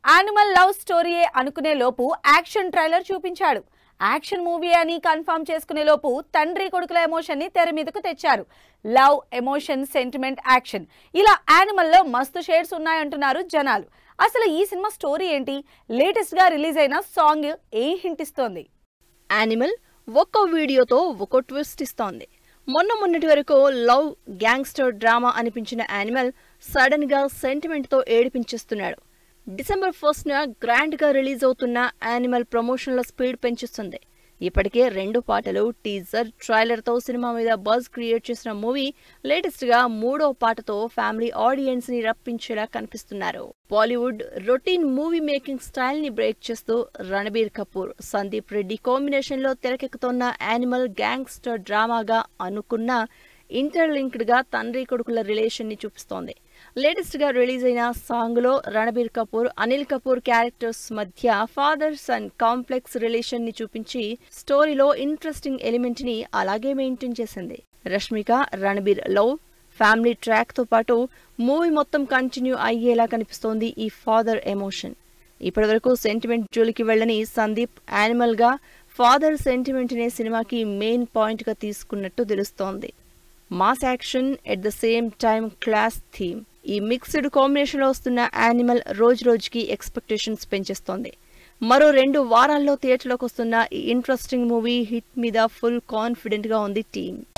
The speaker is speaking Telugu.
యానిమల్ లవ్ స్టోరీయే అనుకునే లోపు యాక్షన్ ట్రైలర్ చూపించాడు యాక్షన్ మూవీ అని కన్ఫర్మ్ చేసుకునే లోపు తండ్రి కొడుకుల ఎమోషన్ ని తెర మీదకు తెచ్చారు లవ్ ఎమోషన్ సెంటిమెంట్ యాక్షన్ ఇలా యానిమల్ లో మస్తు షేడ్స్ ఉన్నాయంటున్నారు జనాలు అసలు ఈ సినిమా స్టోరీ ఏంటి లేటెస్ట్ గా రిలీజ్ అయిన సాంగ్ ఏ హింట్ ఇస్తోంది యానిమల్ ఒక్కో వీడియోతో ఒక్కో ట్విస్ట్ ఇస్తోంది మొన్న మొన్నటి వరకు లవ్ గ్యాంగ్స్టర్ డ్రామా అనిపించిన యానిమల్ సడన్ గా సెంటిమెంట్ తో ఏడిపించేస్తున్నాడు డిసెంబర్ ఫస్ట్ న గ్రాండ్ గా రిలీజ్ అవుతున్న యానిమల్ ప్రమోషన్ల స్పీడ్ పెంచుస్తుంది ఇప్పటికే రెండు పాటలు టీజర్ ట్రైలర్ తో సినిమా మీద బజ్ క్రియేట్ చేసిన మూవీ లేటెస్ట్ గా మూడో పాటతో ఫ్యామిలీ ఆడియన్స్ ని రప్పించేలా కనిపిస్తున్నారు Bollywood routine movie making style ని బ్రేక్ చేస్తూ రణబీర్ కపూర్ సందీప్ రెడ్డి కాంబినేషన్ లో తెరకెక్కుతున్న యానిమల్ గ్యాంగ్స్టర్ డ్రామాగా అనుకున్న ఇంటర్లింక్డ్ గా తండ్రి కొడుకుల రిలేషన్ ని చూపిస్తోంది లేటెస్ట్ గా రిలీజ్ అయిన సాంగ్ లో రణబీర్ కపూర్ అనిల్ కపూర్ క్యారెక్టర్స్ మధ్య ఫాదర్ సన్ కాంప్లెక్స్ రిలేషన్ ని చూపించి స్టోరీలో ఇంట్రెస్టింగ్ ఎలిమెంట్ ని అలాగే మెయింటైన్ చేసింది Rashmika Ranbir love family track తో పాటు మూవీ మొత్తం కంటిన్యూ అయ్యేలా కనిపిస్తోంది ఈ ఫాదర్ ఎమోషన్ ఇప్పటివరకు సెంటిమెంట్ జోలికి వెళ్ళని సందీప్ యానిమల్ గా ఫాదర్ సెంటిమెంట్ నే సినిమాకి మెయిన్ పాయింట్ గా తీసుకున్నట్టు తెలుస్తోంది mass action at the same time class theme ఈ మిక్స్డ్ కాంబినేషన్ లో వస్తున్న యానిమల్ రోజు రోజుకి ఎక్స్పెక్టేషన్స్ పెంచేస్తోంది మరో రెండు వారాల్లో థియేటర్లోకి వస్తున్న ఈ ఇంట్రెస్టింగ్ మూవీ హిట్ మీద ఫుల్ కాన్ఫిడెంట్ గా ఉంది టీమ్